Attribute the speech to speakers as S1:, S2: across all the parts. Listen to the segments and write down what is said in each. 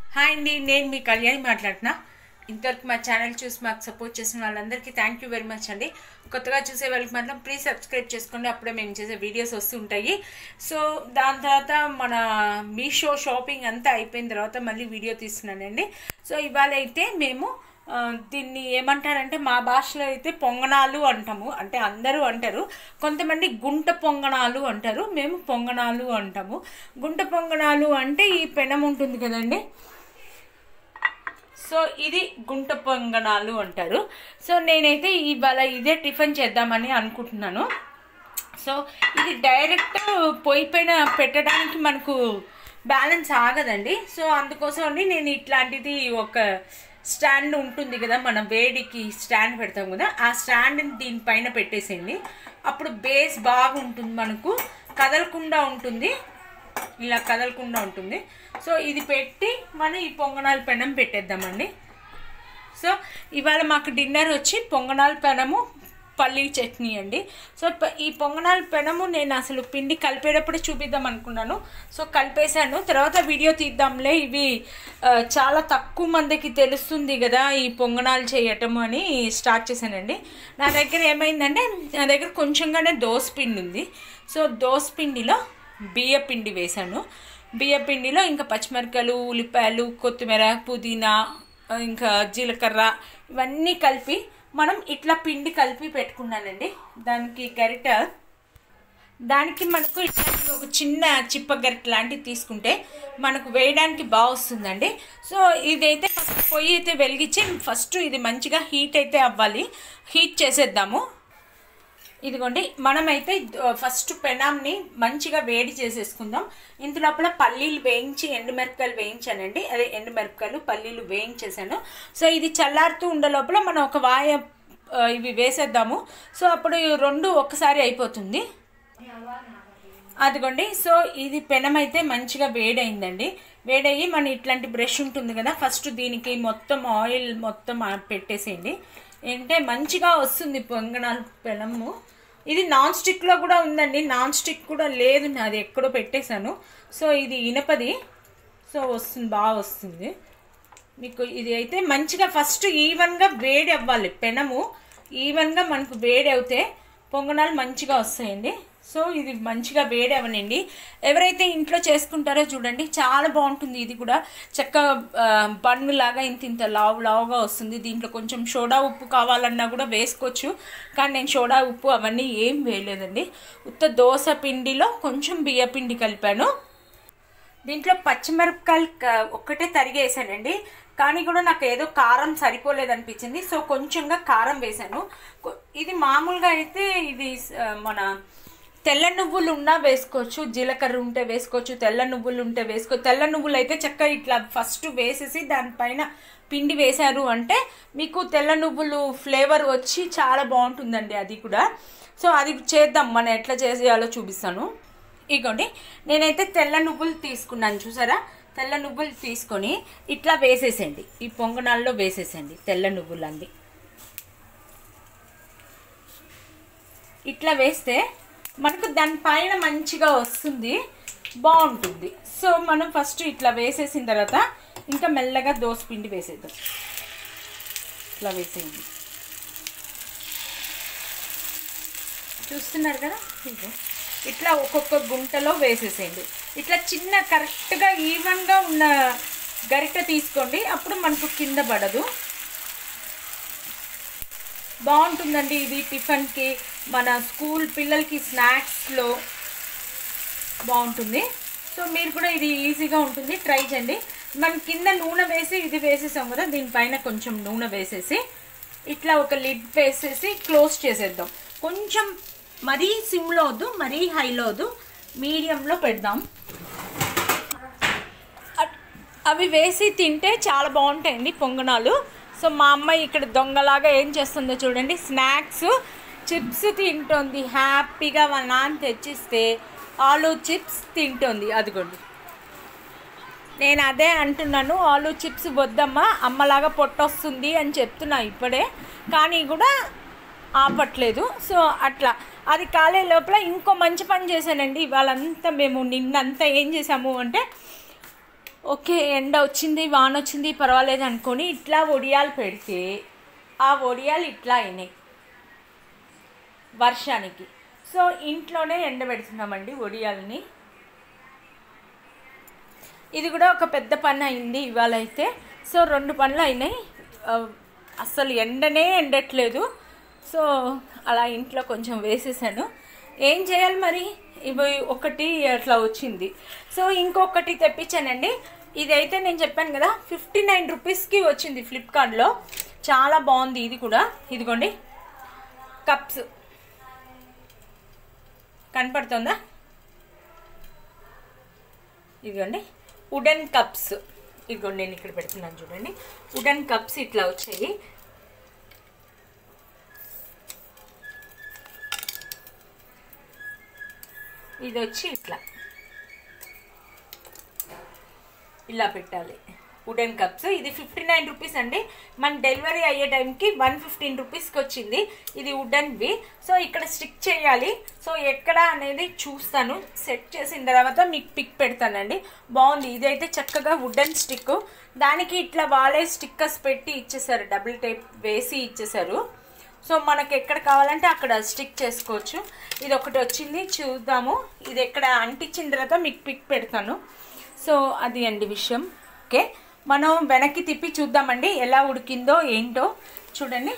S1: Hi అండి నేను మీ కళ్యాణి మాట్లాడుతున్నా ఇంతవరకు మా ఛానల్ చూసి మాకు సపోర్ట్ చేసిన వాళ్ళందరికీ థ్యాంక్ యూ వెరీ మచ్ అండి కొత్తగా చూసే వాళ్ళకి మాత్రం ప్లీజ్ సబ్స్క్రైబ్ చేసుకోండి అప్పుడే మేము చేసే వీడియోస్ వస్తుంటాయి సో దాని తర్వాత మన మీషో షాపింగ్ అంతా అయిపోయిన తర్వాత మళ్ళీ వీడియో తీస్తున్నానండి సో ఇవాళ అయితే మేము ఆ, దీన్ని ఏమంటారంటే మా భాషలో అయితే పొంగనాలు అంటాము అంటే అందరూ అంటారు కొంతమంది గుంట పొంగనాలు అంటారు మేము పొంగనాలు అంటాము గుంట పొంగనాలు అంటే ఈ పెనం ఉంటుంది కదండి సో ఇది గుంట పొంగనాలు అంటారు సో నేనైతే ఇవాళ ఇదే టిఫిన్ చేద్దామని అనుకుంటున్నాను సో ఇది డైరెక్ట్ పొయ్యి పైన పెట్టడానికి మనకు బ్యాలెన్స్ ఆగదండి సో అందుకోసం అని నేను ఇట్లాంటిది ఒక స్టాండ్ ఉంటుంది కదా మనం వేడికి స్టాండ్ పెడతాం కదా ఆ స్టాండ్ని దీనిపైన పెట్టేసేయండి అప్పుడు బేస్ బాగుంటుంది మనకు కదలకుండా ఉంటుంది ఇలా కదలకుండా ఉంటుంది సో ఇది పెట్టి మనం ఈ పొంగనాల పెనం పెట్టేద్దామండి సో ఇవాళ మాకు డిన్నర్ వచ్చి పొంగనాల పెనము పల్లీ చట్నీ అండి సో ప- ఈ పొంగనాల పెనము నేను అసలు పిండి కలిపేటప్పుడే చూపిద్దాం అనుకున్నాను సో కలిపేశాను తర్వాత వీడియో తీద్దాంలే ఇవి ఆ, చాలా తక్కువ మందికి తెలుస్తుంది కదా ఈ పొంగనాలు చేయటం అని స్టార్ట్ చేశానండి నా దగ్గర ఏమైందంటే నా దగ్గర కొంచెంగానే దోస పిండి ఉంది సో దోస పిండిలో బియ్య పిండి వేశాను బియ్య పిండిలో ఇంకా పచ్చిమిరపకాయలు ఉల్లిపాయలు కొత్తిమీర పుదీనా ఇంకా జీలకర్ర ఇవన్నీ కలిపి మనం ఇట్లా పిండి కలిపి పెట్టుకున్నానండి దానికి గరిట దానికి మనకు ఇట్లాంటి ఒక చిన్న చిప్ప గరిట లాంటివి తీసుకుంటే మనకు వేయడానికి బాగా వస్తుందండి సో ఇదైతే ఫస్ట్ పొయ్యి అయితే వెలిగించి ఫస్ట్ ఇది మంచిగా హీట్ అయితే అవ్వాలి హీట్ చేసేద్దాము ఇదిగోండి మనమైతే ద- ఫస్ట్ పెనాంని మంచిగా వేడి చేసేసుకుందాం ఇంత లోపల పల్లీలు వేయించి ఎండుమిరపకాయలు వేయించానండి అదే ఎండుమిరపకాయలు పల్లీలు వేయించేసాను సో ఇది చల్లారుతూ ఉండే లోపల మనం ఒక వాయ ఆ, ఇవి వేసేద్దాము సో అప్పుడు ఈ రెండు ఒక్కసారి అయిపోతుంది అదిగోండి సో ఇది పెనం అయితే మంచిగా వేడైందండి వేడయ్యి మన ఇట్లాంటి బ్రష్ ఉంటుంది కదా ఫస్ట్ దీనికి మొత్తం ఆయిల్ మొత్తం ఆ పెట్టేసేయండి ఏంటంటే మంచిగా వస్తుంది పొంగనాల పెనము ఇది నాన్ స్టిక్లో కూడా ఉందండి నాన్ స్టిక్ కూడా లేదు నాది ఎక్కడో పెట్టేశాను సో ఇది ఇనపది సో వస్తుంది బాగా వస్తుంది మీకు ఇది అయితే మంచిగా ఫస్ట్ ఈవెన్గా వేడి అవ్వాలి పెనము ఈవెన్గా మనకు వేడి అవుతే పొంగనాలు మంచిగా వస్తాయండి సో ఇది మంచిగా వేడి అవ్వనండి ఎవరైతే ఇంట్లో చేసుకుంటారో చూడండి చాలా బాగుంటుంది ఇది కూడా చక్క బన్ను లాగా ఇంత ఇంత లావు లావుగా వస్తుంది దీంట్లో కొంచెం సోడా ఉప్పు కావాలన్నా కూడా వేసుకోవచ్చు కానీ నేను సోడా ఉప్పు అవన్నీ ఏం వేయలేదండి ఉత్త దోశ పిండిలో కొంచెం బియ్య పిండి కలిపాను దీంట్లో పచ్చిమిరపకాయలు క- ఒక్కటే తరిగేసానండి కానీ కూడా నాకు ఏదో కారం సరిపోలేదు అనిపించింది సో కొంచెంగా కారం వేసాను కొ- ఇది మామూలుగా అయితే ఇది ఆ, మన తెల్ల నువ్వులు ఉన్నా వేసుకోవచ్చు జీలకర్ర ఉంటే వేసుకోవచ్చు తెల్ల నువ్వులు ఉంటే వేసుకో తెల్ల నువ్వులు అయితే చక్కగా ఇట్లా ఫస్ట్ వేసేసి దానిపైన పిండి వేశారు అంటే మీకు తెల్ల నువ్వులు ఫ్లేవర్ వచ్చి చాలా బాగుంటుందండి అది కూడా సో అది చేద్దాం మనం ఎట్లా చేసేయాలో చూపిస్తాను ఇగోండి నేనైతే తెల్ల నువ్వులు తీసుకున్నాను చూసారా తెల్ల నువ్వులు తీసుకొని ఇట్లా వేసేసేయండి ఈ పొంగనాల్లో వేసేసేయండి తెల్ల నువ్వులు అంది ఇట్లా వేస్తే మనకు దానిపైన మంచిగా వస్తుంది బాగుంటుంది సో మనం ఫస్ట్ ఇట్లా వేసేసిన తర్వాత ఇంకా మెల్లగా దోస పిండి వేసేద్దాం ఇట్లా వేసేయండి చూస్తున్నారు కదా ఇదిగో. ఇట్లా ఒక్కొక్క గుంటలో వేసేసేయండి ఇట్లా చిన్న కరెక్ట్గా ఈవెన్గా ఉన్న గరిట తీసుకోండి అప్పుడు మనకు కింద పడదు బాగుంటుందండి ఇది టిఫిన్కి మన స్కూల్ పిల్లలకి స్నాక్స్లో బాగుంటుంది సో మీరు కూడా ఇది ఈజీగా ఉంటుంది ట్రై చేయండి మనం కింద నూనె వేసి ఇది వేసేసాం కదా దీనిపైన కొంచెం నూనె వేసేసి ఇట్లా ఒక లిడ్ వేసేసి క్లోజ్ చేసేద్దాం కొంచెం మరీ సిమ్లో వద్దు మరీ హైలో వద్దు మీడియంలో పెడదాం అట్- అవి వేసి తింటే చాలా బాగుంటాయండి పొంగనాలు సో మా అమ్మాయి ఇక్కడ దొంగలాగా ఏం చేస్తుందో చూడండి స్నాక్స్ చిప్స్ తింటుంది హ్యాపీగా వాళ్ళ నాన్న తెచ్చిస్తే ఆలు చిప్స్ తింటుంది అదిగోండి నేను అదే అంటున్నాను ఆలు చిప్స్ వద్దమ్మా అమ్మలాగా పొట్టొస్తుంది అని చెప్తున్నా ఇప్పుడే కానీ కూడా ఆపట్లేదు సో అట్లా అది కాలే లోపల ఇంకో మంచి పని చేశానండి ఇవాళంతా మేము నిన్నంతా ఏం చేసాము అంటే ఓకే ఎండ వచ్చింది వాన వచ్చింది పర్వాలేదు అనుకొని ఇట్లా ఒడియాలు పెడితే ఆ ఒడియాలు ఇట్లా అయినాయి వర్షానికి సో ఇంట్లోనే ఎండబెడుతున్నామండి ఒడియాలని ఇది కూడా ఒక పెద్ద పని అయింది ఇవాళ అయితే సో రెండు పనులు అయినాయి ఆ, అస్సలు ఎండనే ఎండట్లేదు సో అలా ఇంట్లో కొంచెం వేసేసాను ఏం చేయాలి మరి ఇవి ఒకటి అట్లా వచ్చింది సో ఇంకొకటి తెప్పించానండి ఇదైతే నేను చెప్పాను కదా ఫిఫ్టీ నైన్ రూపీస్కి వచ్చింది ఫ్లిప్కార్ట్లో చాలా బాగుంది ఇది కూడా ఇదిగోండి కప్స్ కనపడుతుందా ఇదిగోండి వుడెన్ కప్స్ ఇదిగోండి నేను ఇక్కడ పెడుతున్నాను చూడండి వుడెన్ కప్స్ ఇట్లా వచ్చాయి ఇది వచ్చి ఇట్లా ఇలా పెట్టాలి వుడెన్ కప్స్ ఇది ఫిఫ్టీ నైన్ రూపీస్ అండి మన డెలివరీ అయ్యే టైంకి వన్ ఫిఫ్టీన్ రూపీస్కి వచ్చింది ఇది వుడెన్వి సో ఇక్కడ స్టిక్ చేయాలి సో ఎక్కడ అనేది చూస్తాను సెట్ చేసిన తర్వాత మీకు పిక్ పెడతానండి బాగుంది ఇదైతే చక్కగా వుడెన్ స్టిక్ దానికి ఇట్లా వాళ్ళే స్టిక్కర్స్ పెట్టి ఇచ్చేసారు డబుల్ టేప్ వేసి ఇచ్చేసారు సో మనకి ఎక్కడ కావాలంటే అక్కడ స్టిక్ చేసుకోవచ్చు ఇది ఒకటి వచ్చింది చూద్దాము ఇది ఎక్కడ అంటించిన తర్వాత మీకు పిక్ పెడతాను సో అది అండి విషయం ఓకే మనం వెనక్కి తిప్పి చూద్దామండి ఎలా ఉడికిందో ఏంటో చూడండి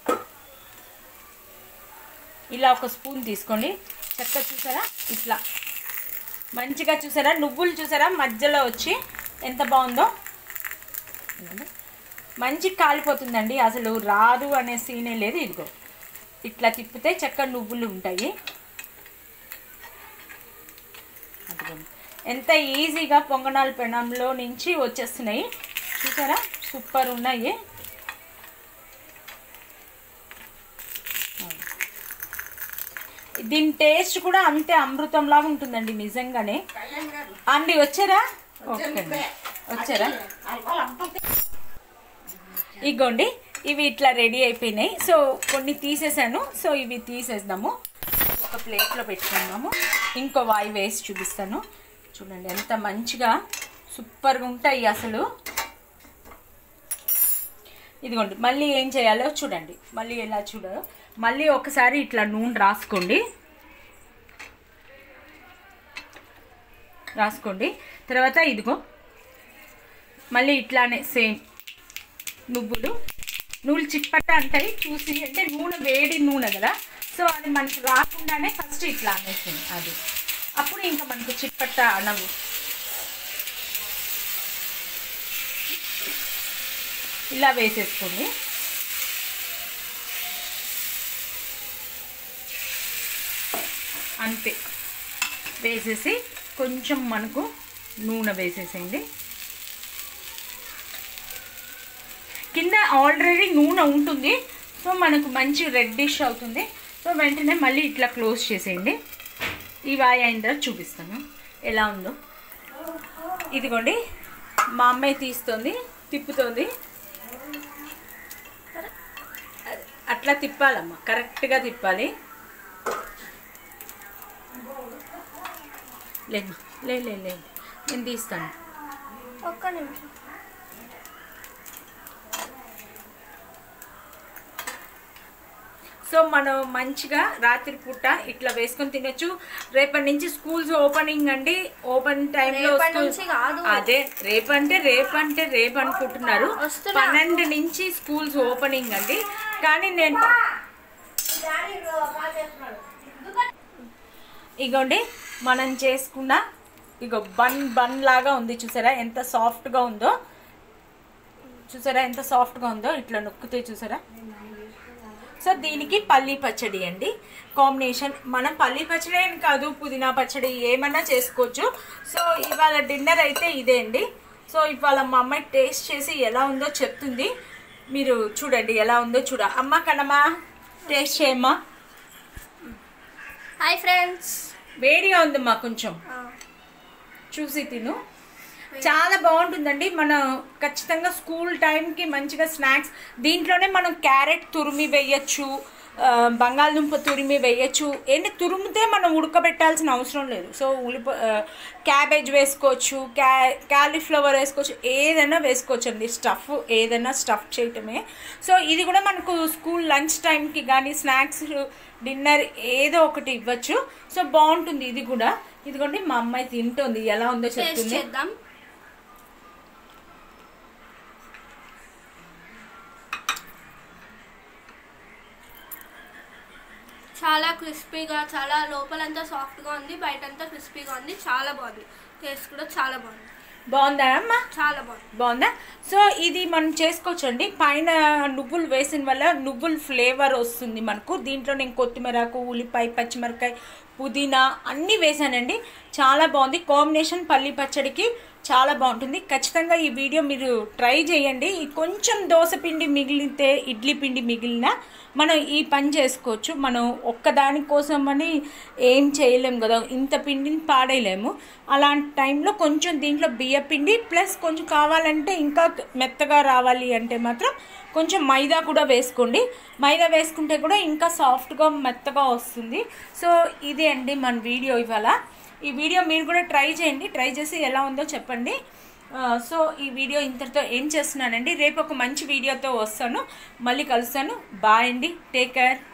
S1: ఇలా ఒక స్పూన్ తీసుకోండి చక్కగా చూసారా ఇట్లా మంచిగా చూసారా నువ్వులు చూసారా మధ్యలో వచ్చి ఎంత బాగుందో ఇదిగోండి. మంచి కాలిపోతుందండి అసలు రాదు అనే సీనే లేదు ఇదిగో ఇట్లా తిప్పితే చక్కగా నువ్వులు ఉంటాయి అదిగోండి. ఎంత ఈజీగా పొంగనాల పెనంలో నుంచి వచ్చేస్తున్నాయి చూసారా సూపర్ ఉన్నాయి దీని టేస్ట్ కూడా అంతే అమృతంలాగా ఉంటుందండి నిజంగానే అండి వచ్చారా ఓకే అండి. వచ్చారా ఇగోండి ఇవి ఇట్లా రెడీ అయిపోయినాయి సో కొన్ని తీసేసాను సో ఇవి తీసేద్దాము ఒక ప్లేట్లో పెట్టుకుందాము ఇంకో వాయి వేసి చూపిస్తాను చూడండి ఎంత మంచిగా సూపర్గా ఉంటాయి అసలు ఇదిగోండి మళ్ళీ ఏం చేయాలో చూడండి మళ్ళీ ఎలా చూడ మళ్ళీ ఒకసారి ఇట్లా నూనె రాసుకోండి రాసుకోండి తర్వాత ఇదిగో మళ్ళీ ఇట్లానే సేమ్ నువ్వులు నువ్వులు చిప్పట్ట అంటాయి చూసి అంటే నూనె వేడి నూనె కదా సో అది మనకి రాకుండానే ఫస్ట్ ఇట్లా అనేసింది అది అప్పుడు ఇంకా మనకు చిప్పట్ట అనవు ఇలా వేసేసుకోండి అంతే వేసేసి కొంచెం మనకు నూనె వేసేసేయండి కింద ఆల్రెడీ నూనె ఉంటుంది సో మనకు మంచి రెడ్డిష్ అవుతుంది సో వెంటనే మళ్ళీ ఇట్లా క్లోజ్ చేసేయండి ఈ వాయి అయిన తర్వాత చూపిస్తాను ఎలా ఉందో ఇదిగోండి మా అమ్మాయి తీస్తుంది తిప్పుతుంది అట్లా తిప్పాలమ్మా కరెక్ట్గా తిప్పాలి లేదు లే లే లే నేను తీస్తాను
S2: ఒక్క నిమిషం
S1: సో మనం మంచిగా రాత్రిపూట ఇట్లా వేసుకొని తినొచ్చు రేపటి నుంచి స్కూల్స్ ఓపెనింగ్ అండి ఓపెన్ టైంలో
S2: రేపటి నుంచి కాదు.
S1: అదే రేపంటే రేపంటే రేపు అనుకుంటున్నారు
S2: వస్తున్నా.
S1: పన్నెండు నుంచి స్కూల్స్ ఓపెనింగ్ అండి కానీ నేను ఇగోండి మనం చేసుకున్న ఇగో బన్ బన్ లాగా ఉంది చూసారా ఎంత సాఫ్ట్గా ఉందో చూసారా ఎంత సాఫ్ట్గా ఉందో ఇట్లా నొక్కితే చూసారా సో దీనికి పల్లీ పచ్చడి అండి కాంబినేషన్ మనం పల్లీ పచ్చడి అని కాదు పుదీనా పచ్చడి ఏమన్నా చేసుకోవచ్చు సో ఇవాళ డిన్నర్ అయితే ఇదే అండి సో ఇవాళ మా అమ్మాయి టేస్ట్ చేసి ఎలా ఉందో చెప్తుంది మీరు చూడండి ఎలా ఉందో చూడ అమ్మ కనమ్మా టేస్ట్ చేయమ్మా
S2: హాయ్ ఫ్రెండ్స్
S1: వేడిగా ఉందమ్మా కొంచెం చూసి తిను చాలా బాగుంటుందండి మనం ఖచ్చితంగా స్కూల్ టైంకి మంచిగా స్నాక్స్ దీంట్లోనే మనం క్యారెట్ తురిమి వేయచ్చు ఆ, బంగాళదుంప తురిమి వేయచ్చు ఏంటి తురిమితే మనం ఉడకబెట్టాల్సిన అవసరం లేదు సో ఉల్లిప ఆ, క్యాబేజ్ వేసుకోవచ్చు క్యా క్యాలీఫ్లవర్ వేసుకోవచ్చు ఏదైనా వేసుకోవచ్చు అండి స్టఫ్ ఏదైనా స్టఫ్ చేయటమే సో ఇది కూడా మనకు స్కూల్ లంచ్ టైంకి కానీ స్నాక్స్ డిన్నర్ ఏదో ఒకటి ఇవ్వచ్చు సో బాగుంటుంది ఇది కూడా ఇదిగోండి మా అమ్మాయి తింటుంది ఎలా ఉందో
S2: టేస్ట్
S1: చెప్తుంది
S2: చేద్దాం చాలా క్రిస్పీగా చాలా లోపలంతా సాఫ్ట్గా ఉంది బయటంతా క్రిస్పీగా ఉంది చాలా బాగుంది టేస్ట్ కూడా చాలా బాగుంది
S1: బాగుందా అమ్మా
S2: చాలా బాగుంది
S1: బాగుందా సో ఇది మనం చేసుకోవచ్చండి పైన నువ్వులు వేసిన వల్ల నువ్వుల ఫ్లేవర్ వస్తుంది మనకు దీంట్లో నేను కొత్తిమీరకు ఉల్లిపాయ పచ్చిమిరకాయ పుదీనా అన్నీ వేసానండి చాలా బాగుంది కాంబినేషన్ పల్లి పచ్చడికి చాలా బాగుంటుంది ఖచ్చితంగా ఈ వీడియో మీరు ట్రై చేయండి ఈ కొంచెం దోశ పిండి మిగిలితే ఇడ్లీ పిండి మిగిలిన మనం ఈ పని చేసుకోవచ్చు మనం ఒక్కదాని కోసం అని ఏం చేయలేము కదా ఇంత పిండిని పాడేయలేము అలాంటి టైంలో కొంచెం దీంట్లో బియ్య పిండి ప్లస్ కొంచెం కావాలంటే ఇంకా మెత్తగా రావాలి అంటే మాత్రం కొంచెం మైదా కూడా వేసుకోండి మైదా వేసుకుంటే కూడా ఇంకా సాఫ్ట్గా మెత్తగా వస్తుంది సో ఇదే అండి మన వీడియో ఇవాళ ఈ వీడియో మీరు కూడా ట్రై చేయండి ట్రై చేసి ఎలా ఉందో చెప్పండి ఆ, సో ఈ వీడియో ఇంతటితో ఏం చేస్తున్నానండి రేపు ఒక మంచి వీడియోతో వస్తాను మళ్ళీ కలుస్తాను బాయ్ అండి టేక్ కేర్